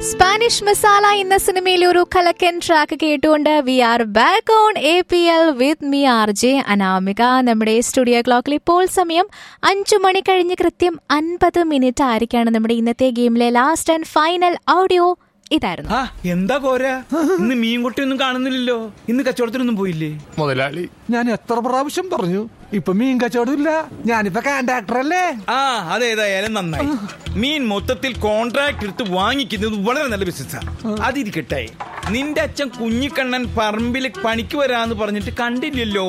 Spanish masala എന്ന സിനിമയിലെ ഒരു കലക്കൻ ട്രാക്ക് കേട്ടുകൊണ്ട് we are back on A P L with me R J Anamika നമ്മുടെ സ്റ്റുഡിയോ ക്ലോക്കിൽ ഇപ്പോൾ സമയം അഞ്ചു മണി കഴിഞ്ഞ് കൃത്യം അൻപത് മിനിറ്റ് ആയിരിക്കാണ് നമ്മുടെ ഇന്നത്തെ ഗെയിമിലെ ലാസ്റ്റ് ആൻഡ് ഫൈനൽ ഓഡിയോ ഇതായിരുന്നു ആ എന്താ കോര ഇന്ന് മീൻകുട്ടിയൊന്നും കാണുന്നില്ലല്ലോ ഇന്ന് കച്ചവടത്തിനൊന്നും പോയില്ലേ മുതലാളി ഞാൻ എത്ര പ്രാവശ്യം പറഞ്ഞു ഇപ്പൊ മീൻ കച്ചവടം ഇല്ല ഞാനിപ്പോ കാൻഡാക്ടർ അല്ലേ ആ അതേതായാലും നന്നായി മീൻ മൊത്തത്തിൽ കോൺട്രാക്ട് എടുത്ത് വാങ്ങിക്കുന്നത് വളരെ നല്ല ബിസിനസ്സാണ് അതിരിക്കട്ടെ നിന്റെ അച്ഛൻ കുഞ്ഞിക്കണ്ണൻ പറമ്പിൽ പണിക്ക് വരാന്ന് പറഞ്ഞിട്ട് കണ്ടില്ലല്ലോ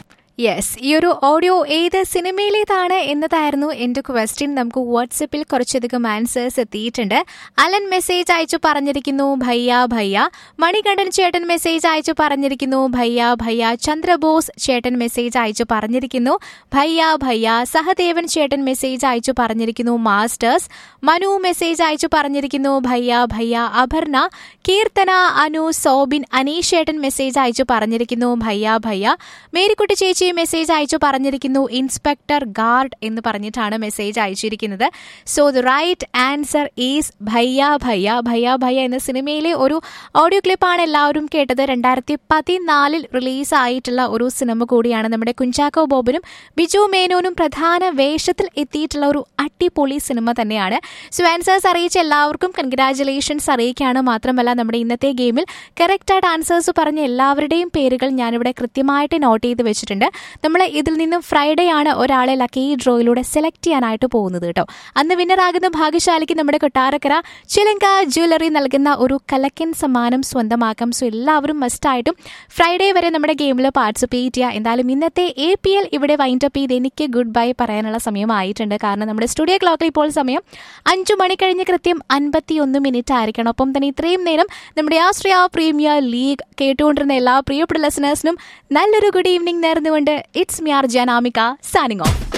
യെസ് ഈ ഒരു ഓഡിയോ ഏത് സിനിമയിലേതാണ് എന്നതായിരുന്നു എന്റെ ക്വസ്റ്റ്യൻ നമുക്ക് വാട്സപ്പിൽ കുറച്ചധികം ആൻസേഴ്സ് എത്തിയിട്ടുണ്ട് അലൻ മെസ്സേജ് അയച്ചു പറഞ്ഞിരിക്കുന്നു ഭയ്യ ഭയ്യ മണികണ്ഠൻ ചേട്ടൻ മെസ്സേജ് അയച്ചു പറഞ്ഞിരിക്കുന്നു ഭയ്യ ഭയ്യ ചന്ദ്രബോസ് ചേട്ടൻ മെസ്സേജ് അയച്ചു പറഞ്ഞിരിക്കുന്നു ഭയ്യ ഭയ്യ സഹദേവൻ ചേട്ടൻ മെസ്സേജ് അയച്ചു പറഞ്ഞിരിക്കുന്നു മാസ്റ്റേഴ്സ് മനു മെസ്സേജ് അയച്ചു പറഞ്ഞിരിക്കുന്നു ഭയ്യ ഭയ്യ അപർണ കീർത്തന അനു സോബിൻ അനീഷ് ചേട്ടൻ മെസ്സേജ് അയച്ചു പറഞ്ഞിരിക്കുന്നു ഭയ്യ ഭയ്യ മേരിക്കുട്ടി ചേച്ചി മെസ്സേജ് അയച്ചു പറഞ്ഞിരിക്കുന്നു ഇൻസ്പെക്ടർ ഗാർഡ് എന്ന് പറഞ്ഞിട്ടാണ് മെസ്സേജ് അയച്ചിരിക്കുന്നത് so the right answer is Bhaiyya Bhaiyya Bhaiyya Bhaiyya എന്ന സിനിമയിലെ ഒരു ഓഡിയോ ക്ലിപ്പാണ് എല്ലാവരും കേട്ടത് രണ്ടായിരത്തി പതിനാലിൽ റിലീസ് ആയിട്ടുള്ള ഒരു സിനിമ കൂടിയാണ് നമ്മുടെ കുഞ്ചാക്കോ ബോബനും ബിജു മേനോനും പ്രധാന വേഷത്തിൽ എത്തിയിട്ടുള്ള ഒരു അടിപൊളി സിനിമ തന്നെയാണ് സോ ആൻസേഴ്സ് അറിയിച്ച എല്ലാവർക്കും കൺഗ്രാറ്റുലേഷൻസ് അറിയിക്കുകയാണ് മാത്രമല്ല നമ്മുടെ ഇന്നത്തെ ഗെയിമിൽ കറക്റ്റായിട്ട് ആൻസേഴ്സ് പറഞ്ഞ എല്ലാവരുടെയും പേരുകൾ ഞാനിവിടെ കൃത്യമായിട്ട് നോട്ട് ചെയ്ത് വെച്ചിട്ടുണ്ട് നമ്മൾ ഇതിൽ നിന്നും ഫ്രൈഡേ ആണ് ഒരാളെ ലക്കി ഡ്രോയിലൂടെ സെലക്ട് ചെയ്യാനായിട്ട് പോകുന്നത് കേട്ടോ അന്ന് വിന്നറാകുന്ന ഭാഗ്യശാലിക്ക് നമ്മുടെ കൊട്ടാരക്കര ചിലങ്ക ജ്വല്ലറി നൽകുന്ന ഒരു കലക്കൻ സമ്മാനം സ്വന്തമാക്കാം സോ എല്ലാവരും മസ്റ്റായിട്ടും ഫ്രൈഡേ വരെ നമ്മുടെ ഗെയിമിൽ പാർട്ടിസിപ്പേറ്റ് ചെയ്യുക എന്തായാലും ഇന്നത്തെ എ പി എൽ ഇവിടെ വൈൻഡ് അപ്പ് ചെയ്ത് എനിക്ക് ഗുഡ് ബൈ പറയാനുള്ള സമയമായിട്ടുണ്ട് കാരണം നമ്മുടെ സ്റ്റുഡിയോ ക്ലോക്കിൽ ഇപ്പോൾ സമയം അഞ്ചു മണി കഴിഞ്ഞ് കൃത്യം അൻപത്തി ഒന്ന് മിനിറ്റ് ആയിരിക്കണം ഒപ്പം തന്നെ ഇത്രയും നേരം നമ്മുടെ ആസ്ട്രിയ പ്രീമിയർ ലീഗ് കേട്ടുകൊണ്ടിരുന്ന എല്ലാ പ്രിയപ്പെട്ട ലെസനേഴ്സിനും നല്ലൊരു ഗുഡ് ഈവനിങ് നേർന്നുകൊണ്ട് ഇറ്റ്സ് മിയാർ ജനാമിക സാനിങ് ഓഫ്